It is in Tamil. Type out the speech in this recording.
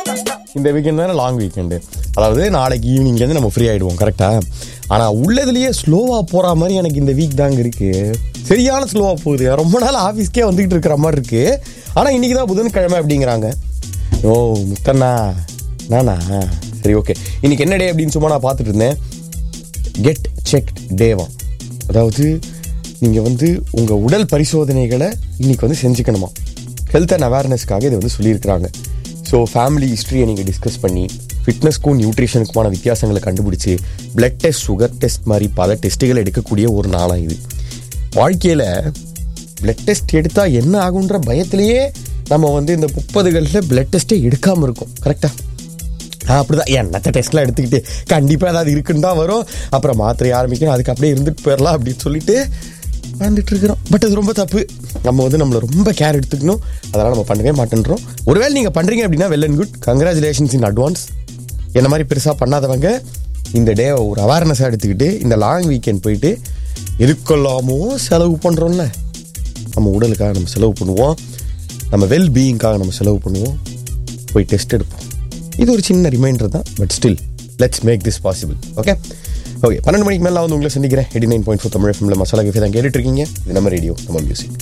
இந்த வீக்கெண்ட் தானே லாங் வீக்கெண்டு அதாவது நாளைக்கு ஈவினிங்லேருந்து நம்ம ஃப்ரீ ஆகிடுவோம் கரெக்டா ஆனால் உள்ளதுலேயே ஸ்லோவாக போகிற மாதிரி எனக்கு இந்த வீக் தாங்க இருக்கு சரியான ஸ்லோவாக போகுது ரொம்ப நாள் ஆஃபீஸ்க்கே வந்துகிட்டு இருக்கிற மாதிரி இருக்கு ஆனால் இன்னைக்கு தான் புதன்கிழமை அப்படிங்கிறாங்க ஓ முத்தண்ணா நானா சரி ஓகே இன்னைக்கு என்ன டே அப்படின்னு சும்மா நான் பார்த்துட்டு இருந்தேன் கெட் செக் டேவா அதாவது நீங்கள் வந்து உங்கள் உடல் பரிசோதனைகளை இன்னைக்கு வந்து செஞ்சுக்கணுமா ஹெல்த் அண்ட் அவேர்னஸ்க்காக இதை வந்து சொல்லியிருக்கிறாங்க ஸோ ஃபேமிலி ஹிஸ்ட்ரியை நீங்கள் டிஸ்கஸ் பண்ணி ஃபிட்னஸ்க்கும் நியூட்ரிஷனுக்குமான வித்தியாசங்களை கண்டுபிடிச்சி பிளட் டெஸ்ட் சுகர் டெஸ்ட் மாதிரி பல டெஸ்ட்டுகளை எடுக்கக்கூடிய ஒரு நாளாக இது வாழ்க்கையில் பிளட் டெஸ்ட் எடுத்தால் என்ன ஆகுன்ற பயத்திலேயே நம்ம வந்து இந்த முப்பதுகளில் பிளட் டெஸ்ட்டே எடுக்காமல் இருக்கோம் கரெக்டாக நான் அப்படிதான் என்னத்த டெஸ்ட்லாம் எடுத்துக்கிட்டு கண்டிப்பாக ஏதாவது இருக்குன்னு தான் வரும் அப்புறம் மாத்திரை ஆரம்பிக்கணும் அதுக்கு அப்படியே இருந்துட்டு போயிடலாம் அப்படின்னு சொல்லிட்டு வாழ்ந்துட்டு இருக்கிறோம் பட் அது ரொம்ப தப்பு நம்ம வந்து நம்மளை ரொம்ப கேர் எடுத்துக்கணும் அதெல்லாம் நம்ம பண்ணவே மாட்டேன்றோம் ஒருவேளை நீங்கள் பண்ணுறீங்க அப்படின்னா well and good congratulations in advance என்ன மாதிரி பெருசாக பண்ணாதவங்க இந்த டே ஒரு அவேர்னஸாக எடுத்துக்கிட்டு இந்த லாங் வீக்கெண்ட் போயிட்டு எதுக்கெல்லாமோ செலவு பண்ணுறோம்ல நம்ம உடலுக்காக நம்ம செலவு பண்ணுவோம் நம்ம வெல் பீயிங்காக நம்ம செலவு பண்ணுவோம் போய் டெஸ்ட் எடுப்போம் இது ஒரு சின்ன ரிமைண்டர் தான் but still let's make this possible okay okay பன்னெண்டு மணிக்கு மேலே வந்து உங்களை சந்திக்கிறேன் eighty nine point four Tamil எஃப்எம்ல மசாலா கேஃபே தான் கேட்டுட்டு இருக்கீங்க இது நம்ம ரேடியோ நம்ம மியூசிக்